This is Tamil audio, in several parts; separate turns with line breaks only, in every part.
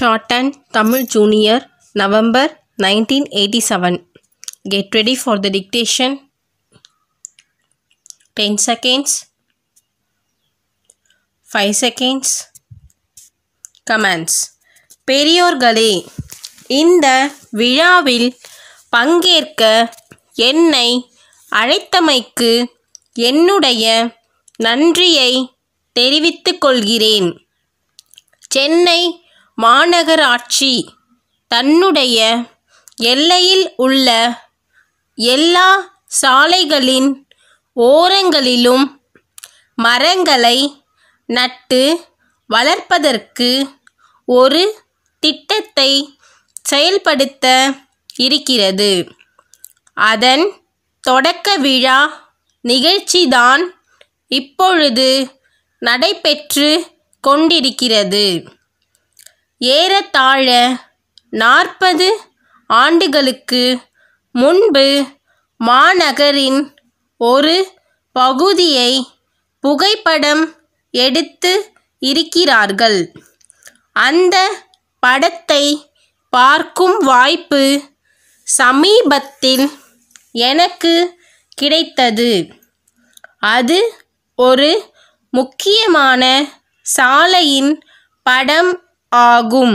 Shorthand Tamil Junior November 1987 Get ready for the dictation 10 seconds 5 seconds Commands பெரியோர்களே இந்த விழாவில் பங்கேற்க என்னை அழைத்தமைக்கு என்னுடைய நன்றியை தெரிவித்துக் கொள்கிறேன் சென்னை மாநகராட்சி தன்னுடைய எல்லையில் உள்ள எல்லா சாலைகளின் ஓரங்களிலும் மரங்களை நட்டு வளர்ப்பதற்கு ஒரு திட்டத்தை செயல்படுத்த இருக்கிறது அதன் தொடக்க விழா நிகழ்ச்சிதான் இப்பொழுது நடைபெற்று கொண்டிருக்கிறது ஏறத்தாழ நாற்பது ஆண்டுகளுக்கு முன்பு மாநகரின் ஒரு பகுதியை புகைப்படம் எடுத்து இருக்கிறார்கள் அந்த படத்தை பார்க்கும் வாய்ப்பு சமீபத்தில் எனக்கு கிடைத்தது அது ஒரு முக்கியமான சாலையின் படம் ஆகும்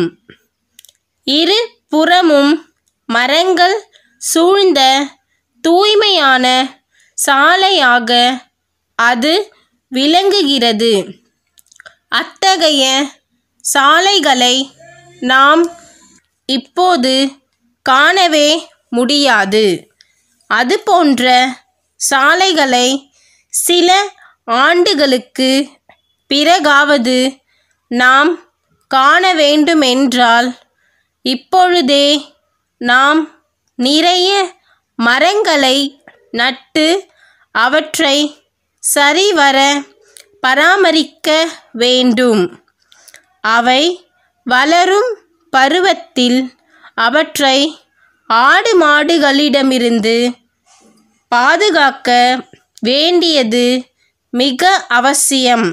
இரு புறமும் மரங்கள் சூழ்ந்த தூய்மையான சாலையாக அது விளங்குகிறது அத்தகைய சாலைகளை நாம் இப்போது காணவே முடியாது அதுபோன்ற சாலைகளை சில ஆண்டுகளுக்கு பிறகாவது நாம் காண வேண்டுமென்றால் இப்பொழுதே நாம் நிறைய மரங்களை நட்டு அவற்றை சரிவர பராமரிக்க வேண்டும் அவை வளரும் பருவத்தில் அவற்றை ஆடு மாடுகளிடமிருந்து பாதுகாக்க வேண்டியது மிக அவசியம்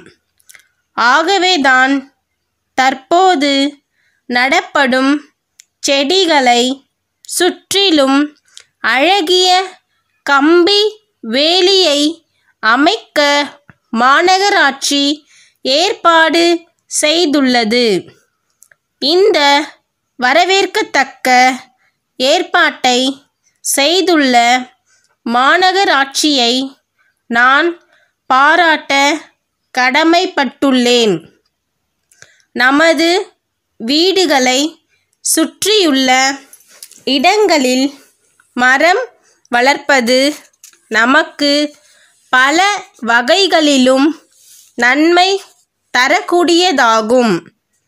ஆகவேதான் தற்போது நடப்படும் செடிகளை சுற்றிலும் அழகிய கம்பி வேலியை அமைக்க மாநகராட்சி ஏற்பாடு செய்துள்ளது இந்த வரவேற்கத்தக்க ஏற்பாட்டை செய்துள்ள மாநகராட்சியை நான் பாராட்ட கடமைப்பட்டுள்ளேன் நமது வீடுகளை சுற்றியுள்ள இடங்களில் மரம் வளர்ப்பது நமக்கு பல வகைகளிலும் நன்மை தரக்கூடியதாகும்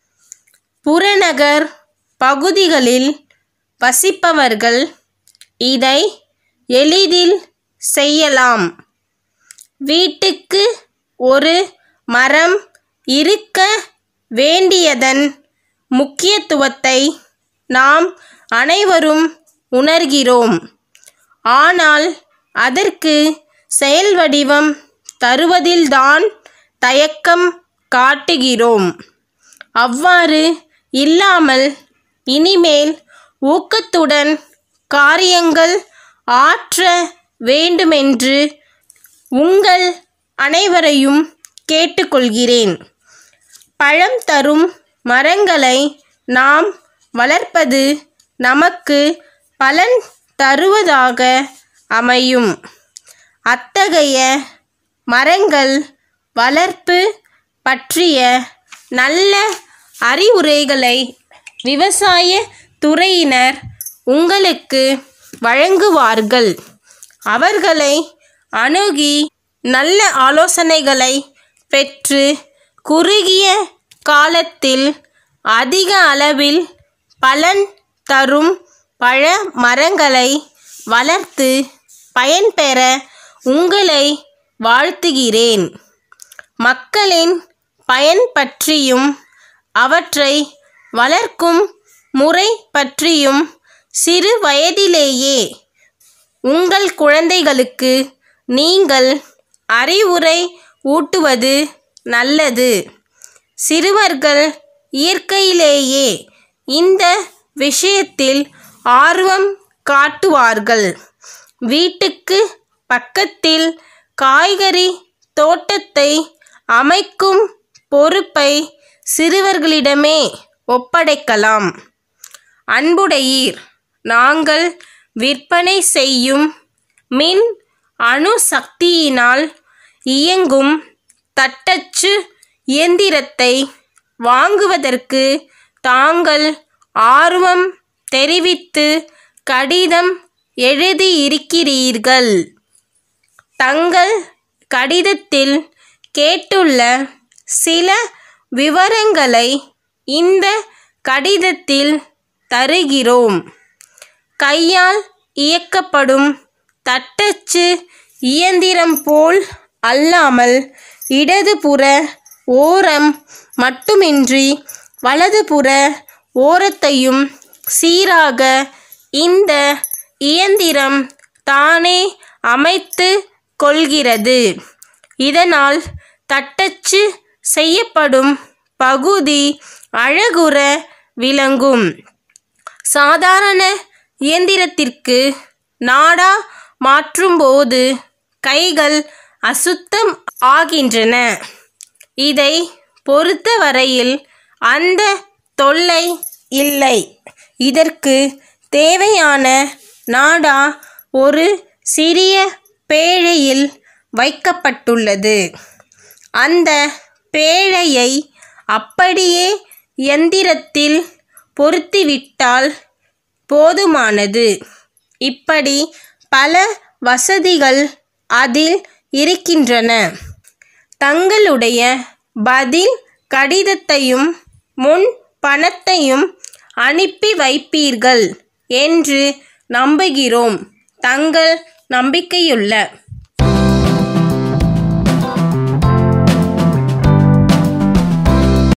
புறநகர் பகுதிகளில் வசிப்பவர்கள் இதை எளிதில் செய்யலாம் வீட்டுக்கு ஒரு மரம் இருக்க வேண்டியதன் முக்கியத்துவத்தை நாம் அனைவரும் உணர்கிறோம் ஆனால் அதற்கு செயல் வடிவம் தருவதில்தான் தயக்கம் காட்டுகிறோம் அவ்வாறு இல்லாமல் இனிமேல் ஊக்கத்துடன் காரியங்கள் ஆற்ற வேண்டுமென்று உங்கள் அனைவரையும் கேட்டுக்கொள்கிறேன் பழம் தரும் மரங்களை நாம் வளர்ப்பது நமக்கு பலன் தருவதாக அமையும் அத்தகைய மரங்கள் வளர்ப்பு பற்றிய நல்ல அறிவுரைகளை விவசாய துறையினர் உங்களுக்கு வழங்குவார்கள் அவர்களை அணுகி நல்ல ஆலோசனைகளை பெற்று குறுகிய காலத்தில் அதிக அளவில் பலன் தரும் பழ மரங்களை வளர்த்து பயன்பெற உங்களை வாழ்த்துகிறேன் மக்களின் பயன் பற்றியும் அவற்றை வளர்க்கும் முறை பற்றியும் சிறு வயதிலேயே உங்கள் குழந்தைகளுக்கு நீங்கள் அறிவுரை ஊட்டுவது நல்லது சிறுவர்கள் இயற்கையிலேயே இந்த விஷயத்தில் ஆர்வம் காட்டுவார்கள் வீட்டுக்கு பக்கத்தில் காய்கறி தோட்டத்தை அமைக்கும் பொறுப்பை சிறுவர்களிடமே ஒப்படைக்கலாம் அன்புடையீர் நாங்கள் விற்பனை செய்யும் மின் அணுசக்தியினால் இயங்கும் தட்டச்சு இயந்திரத்தை வாங்குவதற்கு தாங்கள் ஆர்வம் தெரிவித்து கடிதம் எழுதியிருக்கிறீர்கள் தங்கள் கடிதத்தில் கேட்டுள்ள சில விவரங்களை இந்த கடிதத்தில் தருகிறோம் கையால் இயக்கப்படும் தட்டச்சு இயந்திரம் போல் அல்லாமல் இடதுபுற ஓரம் மட்டுமின்றி வலதுபுற ஓரத்தையும் சீராக இந்த இயந்திரம் தானே அமைத்து கொள்கிறது இதனால் தட்டச்சு செய்யப்படும் பகுதி அழகுற விளங்கும் சாதாரண இயந்திரத்திற்கு நாடா மாற்றும்போது கைகள் அசுத்தம் ஆகின்றன இதை பொறுத்தவரையில் அந்த தொல்லை இல்லை இதற்கு தேவையான நாடா ஒரு சிறிய பேழையில் வைக்கப்பட்டுள்ளது அந்த பேழையை அப்படியே எந்திரத்தில் பொருத்திவிட்டால் போதுமானது இப்படி பல வசதிகள் அதில் இருக்கின்றன தங்களுடைய பதில் கடிதத்தையும் முன் பணத்தையும் அனுப்பி வைப்பீர்கள் என்று நம்புகிறோம் தங்கள் நம்பிக்கையுள்ள